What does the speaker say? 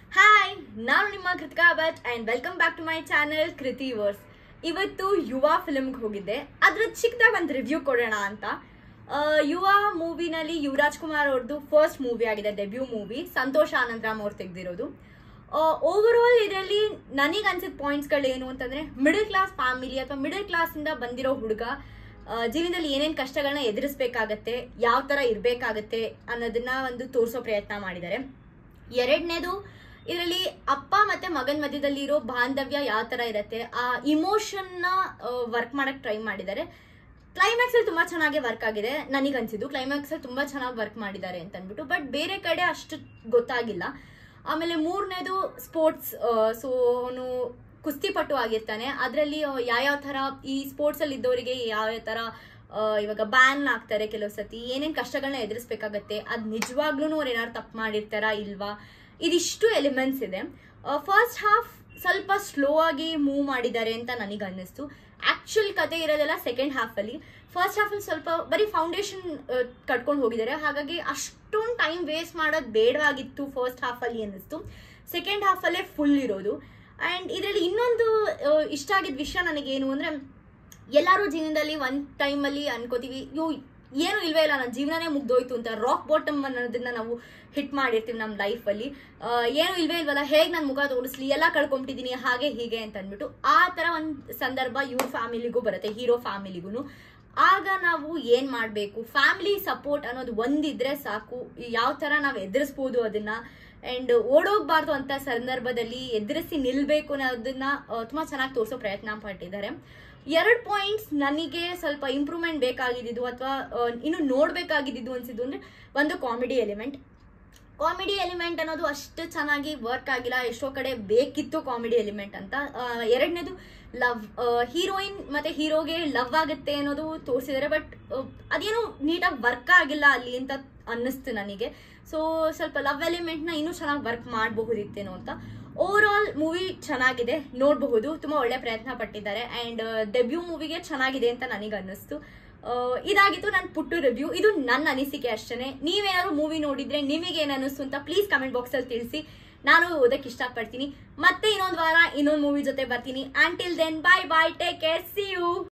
hi ನಾನು ನಿಮ್ಮ Krithika Bhat and welcome back to my channel Krithi verse ಇವತ್ತು ಯುವ ಫಿಲ್ಮ್ಗೆ ಹೋಗಿದ್ದೆ ಅದ್ರ ಚಿಕ್ಕದಾಗ ಒಂದು ರಿವ್ಯೂ ಕೊಡೋಣ ಅಂತ ಆ, ಯುವ ಮೂವಿನಲ್ಲಿ ಯುವರಾಜ್ ಕುಮಾರ್ ಅವ್ರದ್ದು ಫಸ್ಟ್ ಮೂವಿ ಆಗಿದೆ ಡೆಬ್ಯೂ ಮೂವಿ ಸಂತೋಷ ಆನಂದರಾಮ್ ಅವ್ರು ತೆಗೆದಿರೋದು ಓವರ್ ಆಲ್ ಇದರಲ್ಲಿ ನನಗೆ ಅನ್ಸಿದ ಪಾಯಿಂಟ್ಸ್ಗಳೇನು ಅಂತಂದ್ರೆ ಮಿಡಲ್ ಕ್ಲಾಸ್ ಫ್ಯಾಮಿಲಿ ಅಥವಾ ಮಿಡಲ್ ಕ್ಲಾಸಿಂದ ಬಂದಿರೋ ಹುಡುಗ ಆ, ಜೀವನದಲ್ಲಿ ಏನೇನು ಕಷ್ಟಗಳನ್ನ ಎದುರಿಸ್ಬೇಕಾಗತ್ತೆ ಯಾವ ಥರ ಇರಬೇಕಾಗತ್ತೆ ಅನ್ನೋದನ್ನ ಒಂದು ತೋರಿಸೋ ಪ್ರಯತ್ನ ಮಾಡಿದ್ದಾರೆ ಎರಡನೇದು ಇದರಲ್ಲಿ ಅಪ್ಪ ಮತ್ತೆ ಮಗನ ಮಧ್ಯದಲ್ಲಿ ಇರೋ ಬಾಂಧವ್ಯ ಯಾವ ತರ ಇರತ್ತೆ ಆ ಇಮೋಷನ್ನ ವರ್ಕ್ ಮಾಡಕ್ ಟ್ರೈ ಮಾಡಿದ್ದಾರೆ ಕ್ಲೈಮ್ಯಾಕ್ಸ್ ಅಲ್ಲಿ ತುಂಬಾ ಚೆನ್ನಾಗಿ ವರ್ಕ್ ಆಗಿದೆ ನನಗೆ ಅನ್ಸಿದ್ದು ಕ್ಲೈಮ್ಯಾಕ್ಸ್ ಅಲ್ಲಿ ತುಂಬಾ ಚೆನ್ನಾಗಿ ವರ್ಕ್ ಮಾಡಿದ್ದಾರೆ ಅಂತ ಅಂದ್ಬಿಟ್ಟು ಬಟ್ ಬೇರೆ ಕಡೆ ಅಷ್ಟು ಗೊತ್ತಾಗಿಲ್ಲ ಆಮೇಲೆ ಮೂರನೇದು ಸ್ಪೋರ್ಟ್ಸ್ ಸೊ ಅವನು ಕುಸ್ತಿಪಟು ಆಗಿರ್ತಾನೆ ಅದರಲ್ಲಿ ಯಾವ್ಯಾವ ಥರ ಈ ಸ್ಪೋರ್ಟ್ಸ್ ಅಲ್ಲಿ ಇದ್ದವರಿಗೆ ಯಾವ್ಯಾವ ಥರ ಆ, ಇವಾಗ ಬ್ಯಾನ್ ಆಗ್ತಾರೆ ಕೆಲವು ಸತಿ ಏನೇನ್ ಕಷ್ಟಗಳನ್ನ ಎದುರಿಸ್ಬೇಕಾಗತ್ತೆ ಅದ್ ನಿಜವಾಗ್ಲೂ ಅವ್ರು ಏನಾದ್ರು ತಪ್ಪು ಮಾಡಿರ್ತಾರಾ ಇಲ್ವಾ ಇದಿಷ್ಟು ಎಲಿಮೆಂಟ್ಸ್ ಇದೆ ಫಸ್ಟ್ ಹಾಫ್ ಸ್ವಲ್ಪ ಸ್ಲೋ ಆಗಿ ಮೂವ್ ಮಾಡಿದ್ದಾರೆ ಅಂತ ನನಗೆ ಅನ್ನಿಸ್ತು ಆಕ್ಚುಲ್ ಕತೆ ಇರೋದೆಲ್ಲ ಸೆಕೆಂಡ್ ಹಾಫ್ ಅಲ್ಲಿ ಫಸ್ಟ್ ಹಾಫ್ ಅಲ್ಲಿ ಸ್ವಲ್ಪ ಬರೀ ಫೌಂಡೇಶನ್ ಕಟ್ಕೊಂಡು ಹೋಗಿದ್ದಾರೆ ಹಾಗಾಗಿ ಅಷ್ಟೊಂದು ಟೈಮ್ ವೇಸ್ಟ್ ಮಾಡೋದು ಬೇಡವಾಗಿತ್ತು ಫಸ್ಟ್ ಹಾಫ್ ಅಲ್ಲಿ ಅನ್ನಿಸ್ತು ಸೆಕೆಂಡ್ ಹಾಫ್ ಅಲ್ಲೇ ಫುಲ್ ಇರೋದು ಅಂಡ್ ಇದರಲ್ಲಿ ಇನ್ನೊಂದು ಆ, ಇಷ್ಟ ಆಗಿದ್ದ ವಿಷಯ ನನಗೇನು ಅಂದ್ರೆ ಎಲ್ಲರೂ ಜೀವನದಲ್ಲಿ ಒಂದ್ ಟೈಮಲ್ಲಿ ಅನ್ಕೋತೀವಿ ಇವು ಏನು ಇಲ್ವೇ ಇಲ್ಲ ನನ್ನ ಜೀವನನೇ ಮುಗ್ದೋಯ್ತು ಅಂತ ರಾಕ್ ಬಾಟಮ್ ಅನ್ನೋದನ್ನ ನಾವು ಹಿಟ್ ಮಾಡಿರ್ತೀವಿ ನಮ್ಮ ಲೈಫಲ್ಲಿ ಏನು ಇಲ್ವೇ ಇಲ್ವಲ್ಲ ಹೇಗೆ ನಾನು ಮುಖ ತೋರಿಸ್ಲಿ ಎಲ್ಲ ಕಳ್ಕೊಂಬಿಟ್ಟಿದ್ದೀನಿ ಹಾಗೆ ಹೀಗೆ ಅಂತ ಅಂದ್ಬಿಟ್ಟು ಆ ಥರ ಒಂದು ಸಂದರ್ಭ ಇವ್ರ ಫ್ಯಾಮಿಲಿಗೂ ಬರುತ್ತೆ ಹೀರೋ ಫ್ಯಾಮಿಲಿಗೂ ಆಗ ನಾವು ಏನ್ ಮಾಡಬೇಕು ಫ್ಯಾಮಿಲಿ ಸಪೋರ್ಟ್ ಅನ್ನೋದು ಒಂದಿದ್ರೆ ಸಾಕು ಯಾವ ಥರ ನಾವು ಎದುರಿಸ್ಬೋದು ಅದನ್ನ ಅಂಡ್ ಓಡೋಗ್ಬಾರ್ದು ಅಂತ ಸಂದರ್ಭದಲ್ಲಿ ಎದುರಿಸಿ ನಿಲ್ಬೇಕು ಅನ್ನೋದನ್ನ ಆ, ತುಂಬಾ ಚೆನ್ನಾಗಿ ತೋರಿಸೋ ಪ್ರಯತ್ನ ಪಟ್ಟಿದ್ದಾರೆ ಎರಡು ಪಾಯಿಂಟ್ಸ್ ನನಗೆ ಸ್ವಲ್ಪ ಇಂಪ್ರೂವ್ಮೆಂಟ್ ಬೇಕಾಗಿದ್ದು ಅಥವಾ ಇನ್ನು ನೋಡ್ಬೇಕಾಗಿದ್ದು ಅನ್ಸಿದ್ದು ಅಂದ್ರೆ ಒಂದು ಕಾಮಿಡಿ ಎಲಿಮೆಂಟ್ ಕಾಮಿಡಿ ಎಲಿಮೆಂಟ್ ಅನ್ನೋದು ಅಷ್ಟು ಚೆನ್ನಾಗಿ ವರ್ಕ್ ಆಗಿಲ್ಲ ಎಷ್ಟೋ ಕಡೆ ಬೇಕಿತ್ತು ಕಾಮಿಡಿ ಎಲಿಮೆಂಟ್ ಅಂತ ಆ, ಎರಡನೇದು ಲವ್ ಹೀರೋಯಿನ್ ಮತ್ತೆ ಹೀರೋಗೆ ಲವ್ ಆಗುತ್ತೆ ಅನ್ನೋದು ತೋರಿಸಿದ್ದಾರೆ ಬಟ್ ಅದೇನು ನೀಟಾಗಿ ವರ್ಕ್ ಆಗಿಲ್ಲ ಅಲ್ಲಿ ಅಂತ ಅನ್ನಿಸ್ತು ನನಗೆ ಸೊ ಸ್ವಲ್ಪ ಲವ್ ಎಲಿಮೆಂಟ್ನ ಇನ್ನೂ ಚೆನ್ನಾಗಿ ವರ್ಕ್ ಮಾಡಬಹುದಿತ್ತೇನೋ ಅಂತ ಓವರ್ ಆಲ್ ಮೂವಿ ಚೆನ್ನಾಗಿದೆ ನೋಡಬಹುದು ತುಂಬಾ ಒಳ್ಳೆ ಪ್ರಯತ್ನ ಪಟ್ಟಿದ್ದಾರೆ ಅಂಡ್ ಡೆಬ್ಯೂ ಮೂವಿಗೆ ಚೆನ್ನಾಗಿದೆ ಅಂತ ನನಗೆ ಅನ್ನಿಸ್ತು ಆ, ಇದಾಗಿತ್ತು ನನ್ನ ಪುಟ್ಟು ರಿವ್ಯೂ ಇದು ನನ್ನ ಅನಿಸಿಕೆ ಅಷ್ಟೇ ನೀವೇನಾದ್ರು ಮೂವಿ ನೋಡಿದ್ರೆ ನಿಮಗೆ ಏನು ಅನ್ನಿಸ್ತು ಅಂತ ಪ್ಲೀಸ್ ಕಮೆಂಟ್ ಬಾಕ್ಸ್ ಅಲ್ಲಿ ತಿಳಿಸಿ ನಾನು ಓದಕ್ಕೆ ಇಷ್ಟಪಡ್ತೀನಿ ಮತ್ತೆ ಇನ್ನೊಂದು ವಾರ ಇನ್ನೊಂದು ಮೂವಿ ಜೊತೆ ಬರ್ತೀನಿ until then bye bye take care see you